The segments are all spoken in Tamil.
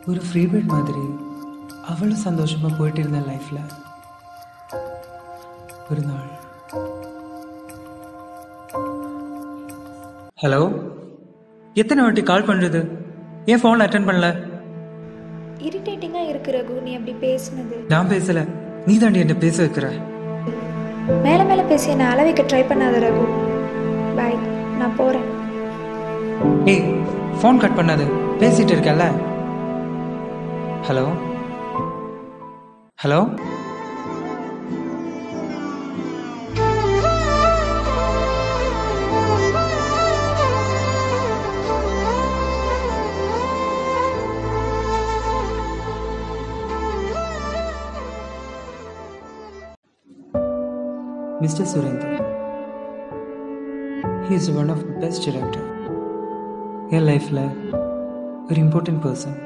ஒரு ஃப்ரீ பேர்ட் மாதிரி அவ்வளோ சந்தோஷமாக போயிட்டு இருந்தேன் லைஃப்பில் ஒரு நாள் ஹலோ எத்தனை வாட்டி கால் பண்ணுறது ஏன் ஃபோன் அட்டன் பண்ணல இரிட்டேட்டிங்காக இருக்கு ரகு நீ அப்படி பேசுனது நான் பேசல நீ தாண்டி என்ன பேச வைக்கிற மேலே மேலே பேசி என்னை அள வைக்க ட்ரை பண்ணாத ரகு பாய் நான் போகிறேன் ஏய் ஃபோன் கட் பண்ணாது பேசிட்டு இருக்கல hello hello mister Surender he is one of the best director என் லைஃப்பில் ஒரு இம்பார்ட்டன்ட் பர்சன்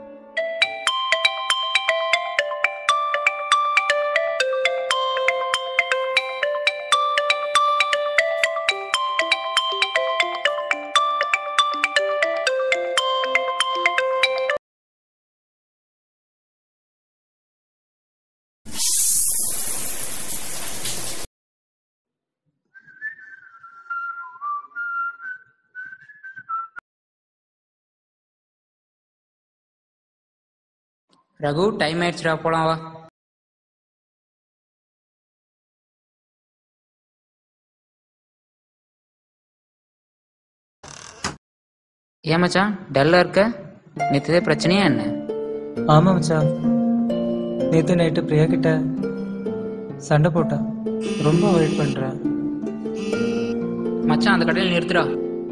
ரகு டைம் ஆயிடுச்சுடா போலாம் வா ஏன் மச்சான் டல்லா இருக்க நேற்று பிரச்சனையா என்ன ஆமாம் மச்சான் நேற்று நைட்டு பிரியா கிட்ட சண்டை போட்டா ரொம்ப வெயிட் பண்ணுறேன் மச்சான் அந்த கடையில் நிறுத்துடா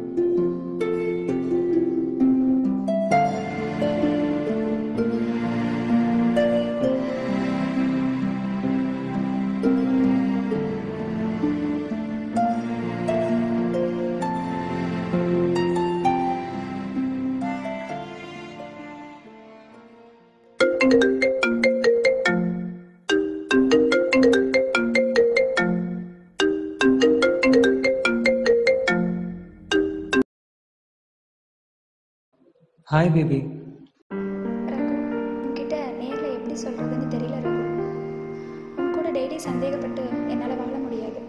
ஹாய் பேபி ரகு உன்கிட்ட நேரில் எப்படி சொல்கிறதுன்னு தெரியல ரகு உன் கூட டெய்லி சந்தேகப்பட்டு என்னால் வாழ முடியாது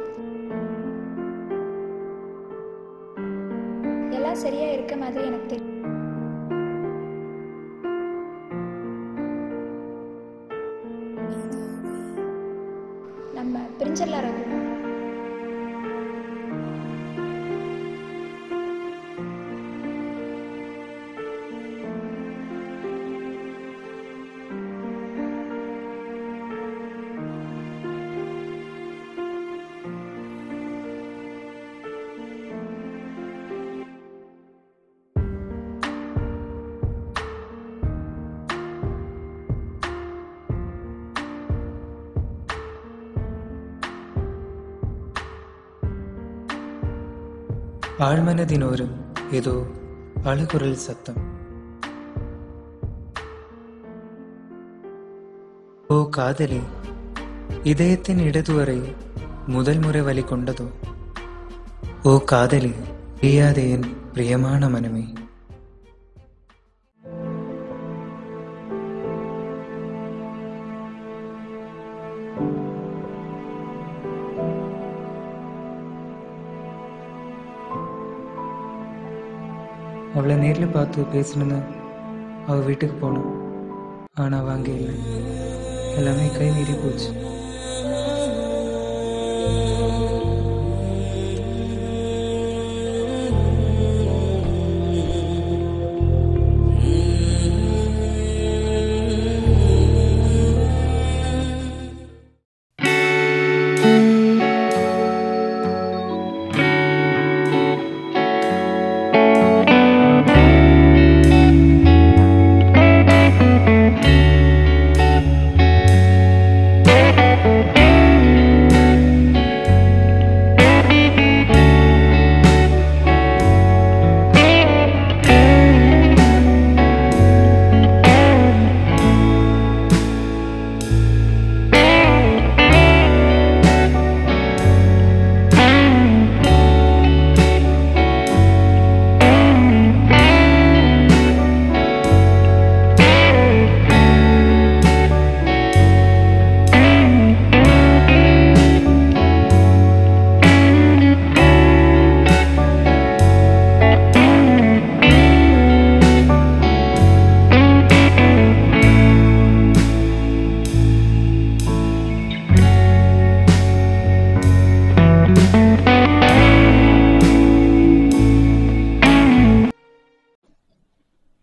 எல்லாம் சரியாக இருக்க மாதிரி எனக்கு தெரியும் நம்ம பிரிஞ்சிடலாம் ரகு ആഴ്മനതിനോരം ഏതോ അളകുറൽ സത്തം ഓ കാതലി இதயத்தின் இடதுவரை முதல் முறை வழி கொண்டதோ ஓ காதலி பிரியாதே என் பிரியமான மனமே அவளை நேரில் பார்த்து பேசணுன்னு அவள் வீட்டுக்கு போனோம் ஆனால் அவள் அங்கே இல்லை எல்லாமே கை மீறி போச்சு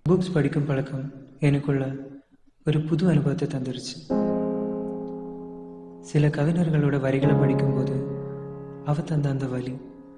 புக்ஸ் படிக்கும் பழக்கம் எனக்குள்ள ஒரு புது அனுபவத்தை தந்துருச்சு சில கவிஞர்களோட வரிகளை படிக்கும்போது அவ தந்த அந்த வலி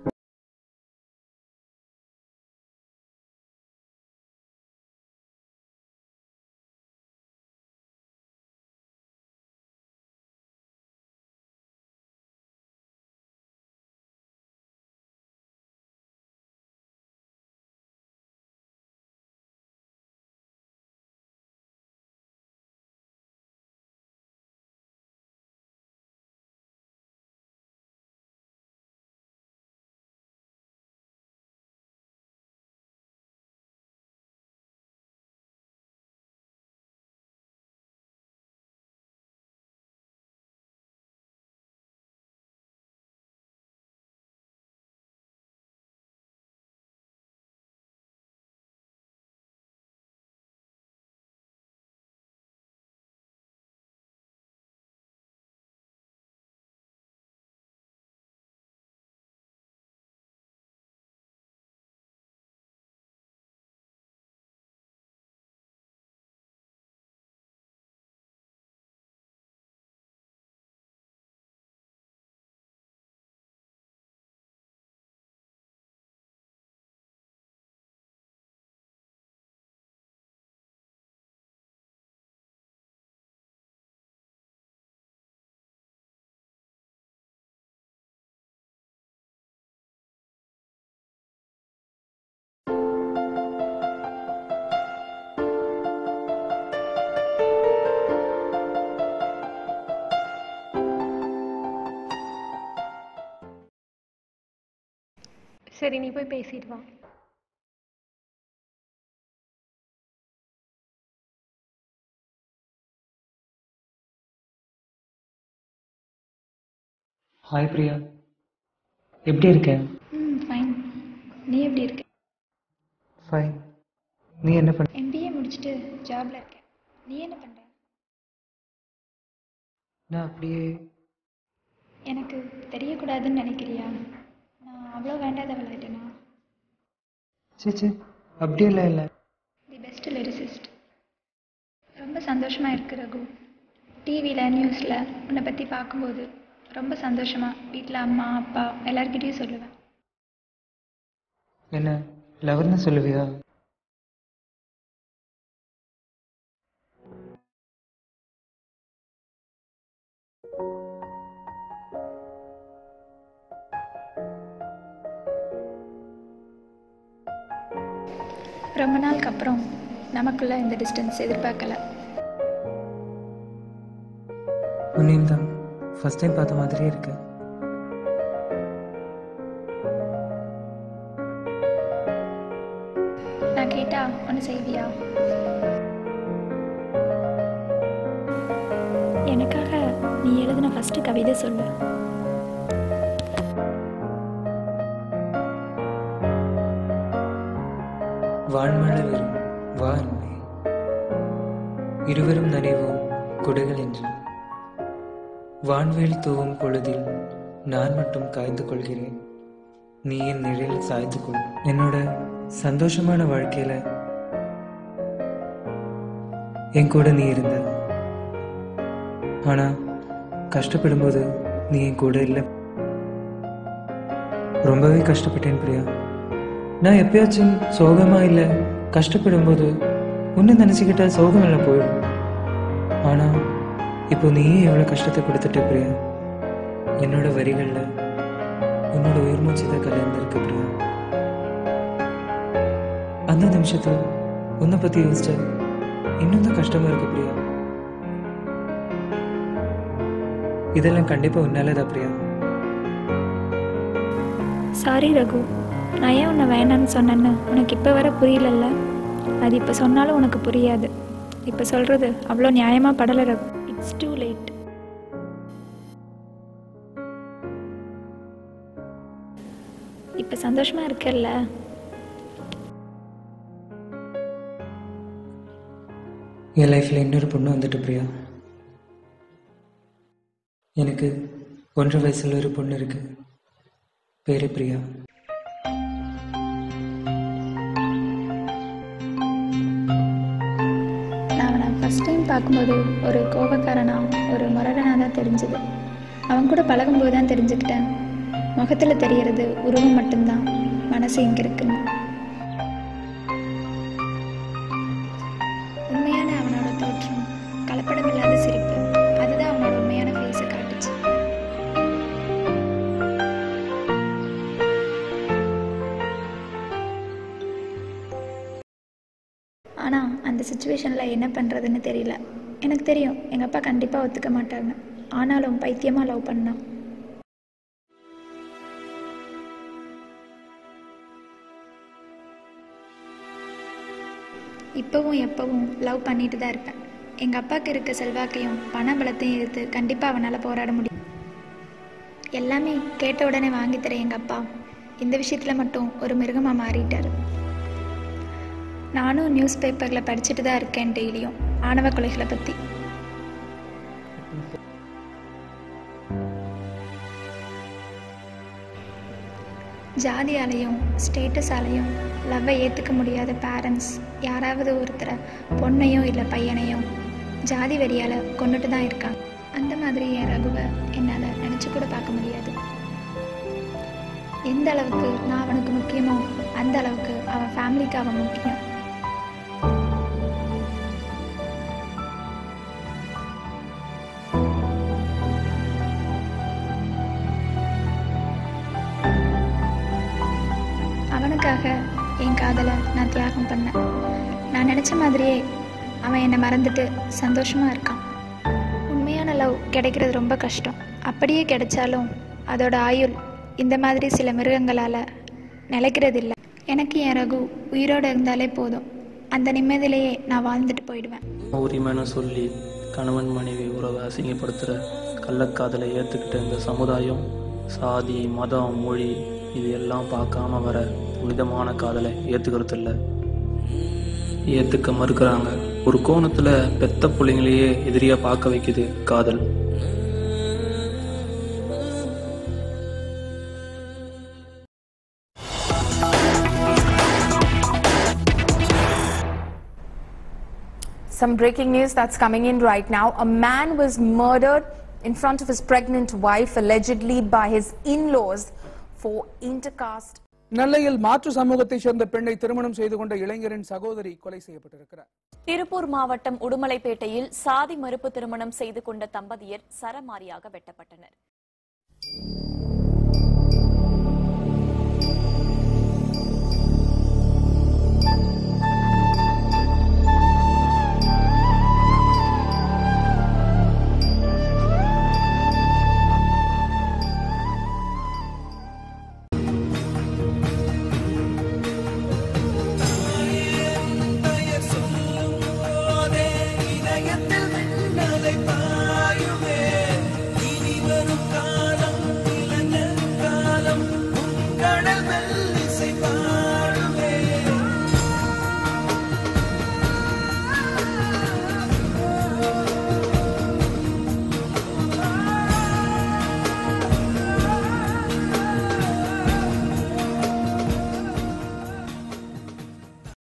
சரி நீ போய் பேசிட்டு வா ஹாய் பிரியா எப்படி இருக்க ம் ஃபைன் நீ எப்படி இருக்க ஃபைன் நீ என்ன பண்ண எம்பிஏ முடிச்சுட்டு ஜாப்ல இருக்கேன் நீ என்ன பண்ற நான் அப்படியே எனக்கு தெரியக்கூடாதுன்னு நினைக்கிறியா நான் அவ்வளோ வேண்டாதவளாயிட்டேனா சேச்சே அப்படியெல்லாம் இல்லை தி பெஸ்ட் லிரிசிஸ்ட் ரொம்ப சந்தோஷமா இருக்கு ரகு டிவியில் நியூஸில் உன்னை பற்றி பார்க்கும்போது ரொம்ப சந்தோஷமா வீட்டில் அம்மா அப்பா எல்லார்கிட்டயும் சொல்லுவேன் என்ன லவர்னு சொல்லுவியா ரொம்ப நாளுக்கு அப்புறம் நமக்குள்ள இந்த டிஸ்டன்ஸ் எதிர்பார்க்கல உன்னையும் தான் ஃபர்ஸ்ட் டைம் பார்த்த மாதிரியே இருக்கு நான் கேட்டா ஒன்று செய்வியா எனக்காக நீ எழுதின ஃபர்ஸ்ட் கவிதை சொல்லு வான்மழை வரும் வா அன்பே இருவரும் நனைவோம் குடைகள் என்று வான்வேல் தூவும் பொழுதில் நான் மட்டும் காய்ந்து கொள்கிறேன் நீ என் நிழலில் சாய்ந்து கொள் என்னோட சந்தோஷமான வாழ்க்கையில என் கூட நீ இருந்த ஆனா கஷ்டப்படும்போது நீ என் கூட இல்லை ரொம்பவே கஷ்டப்பட்டேன் பிரியா நான் எப்பயாச்சும் சோகமா இல்லை கஷ்டப்படும்போது உன்னை நினச்சிக்கிட்டா சோகம் எல்லாம் போயிடும் ஆனா இப்போ நீயே எவ்வளோ கஷ்டத்தை கொடுத்துட்ட பிரியா என்னோட வரிகள்ல உன்னோட உயிர் மூச்சு தான் கலந்துருக்கு பிரியா அந்த நிமிஷத்துல உன்னை பத்தி யோசிச்சா இன்னும் தான் கஷ்டமா இருக்கு பிரியா இதெல்லாம் கண்டிப்பா உன்னாலதான் பிரியா சாரி ரகு நான் ஏன் உன்னை வேணான்னு சொன்னேன்னு உனக்கு இப்போ வர புரியலல்ல அது இப்போ சொன்னாலும் உனக்கு புரியாது இப்போ சொல்கிறது அவ்வளோ நியாயமாக படலை ரகு இட்ஸ் டூ லேட் இப்போ சந்தோஷமா இருக்கல்ல என் லைஃப்ல இன்னொரு பொண்ணு வந்துட்டு பிரியா எனக்கு ஒன்றரை வயசுல ஒரு பொண்ணு இருக்கு பேரு பிரியா ஃபஸ்ட் டைம் பார்க்கும்போது ஒரு கோபக்காரனா ஒரு முரடனாக தான் தெரிஞ்சுது அவன் கூட பழகும்போது தான் தெரிஞ்சுக்கிட்டேன் முகத்தில் தெரியறது உருவம் மட்டும்தான் மனசு எங்கே இருக்குன்னு உண்மையான அவனோட தோற்றம் கலப்படமில்லாத சிரிப்பு அதுதான் அவனோட உண்மையான ஃபேஸை காட்டுச்சு ஆனால் அந்த சுச்சுவேஷனில் என்ன பண்ணுறதுன்னு தெரியல எனக்கு தெரியும் எங்கள் அப்பா கண்டிப்பாக ஒத்துக்க மாட்டாங்க ஆனாலும் பைத்தியமாக லவ் பண்ணான் இப்போவும் எப்போவும் லவ் பண்ணிட்டு தான் இருப்பேன் எங்கள் அப்பாவுக்கு இருக்க செல்வாக்கையும் பண பலத்தையும் எடுத்து கண்டிப்பாக அவனால் போராட முடியும் எல்லாமே கேட்ட உடனே வாங்கி தர எங்கள் அப்பா இந்த விஷயத்தில் மட்டும் ஒரு மிருகமாக மாறிட்டார் நானும் நியூஸ் பேப்பரில் படிச்சுட்டு தான் இருக்கேன் டெய்லியும் ஆணவ கொலைகளை பற்றி ஜாதியாலையும் ஸ்டேட்டஸாலையும் லவ்வை ஏற்றுக்க முடியாத பேரண்ட்ஸ் யாராவது ஒருத்தரை பொண்ணையோ இல்லை பையனையோ ஜாதி வெறியால் கொண்டுட்டு தான் இருக்காங்க அந்த மாதிரி என் ரகுவை என்னால் நினச்சி கூட பார்க்க முடியாது எந்த அளவுக்கு நான் அவனுக்கு முக்கியமோ அந்த அளவுக்கு அவன் ஃபேமிலிக்கு அவன் முக்கியம் அவனுக்காக என் காதலை நான் தியாகம் பண்ணேன் நான் நினச்ச மாதிரியே அவன் என்னை மறந்துட்டு சந்தோஷமாக இருக்கான் உண்மையான லவ் கிடைக்கிறது ரொம்ப கஷ்டம் அப்படியே கிடைச்சாலும் அதோட ஆயுள் இந்த மாதிரி சில மிருகங்களால் நிலைக்கிறது இல்லை எனக்கு என் ரகு உயிரோடு இருந்தாலே போதும் அந்த நிம்மதியிலேயே நான் வாழ்ந்துட்டு போயிடுவேன் உரிமைன்னு சொல்லி கணவன் மனைவி உறவை அசிங்கப்படுத்துகிற கள்ளக்காதலை ஏற்றுக்கிட்ட இந்த சமுதாயம் சாதி மதம் மொழி இது எல்லாம் பார்க்காம வர புனிதமான காதலை ஏற்றுக்கிறது இல்லை ஏற்றுக்க மறுக்கிறாங்க ஒரு கோணத்தில் பெத்த பிள்ளைங்களையே எதிரியாக பார்க்க வைக்குது காதல் Some breaking news that's coming in right now. A man was murdered in front of his pregnant wife, allegedly by his in laws for intercaste. நெல்லையில் மாற்று சமூகத்தைச் சேர்ந்த பெண்ணை திருமணம் செய்து கொண்ட இளைஞரின் சகோதரி கொலை செய்யப்பட்டிருக்கிறார் திருப்பூர் மாவட்டம் உடுமலைப்பேட்டையில் சாதி மறுப்பு திருமணம் செய்து கொண்ட தம்பதியர் சரமாரியாக வெட்டப்பட்டனர்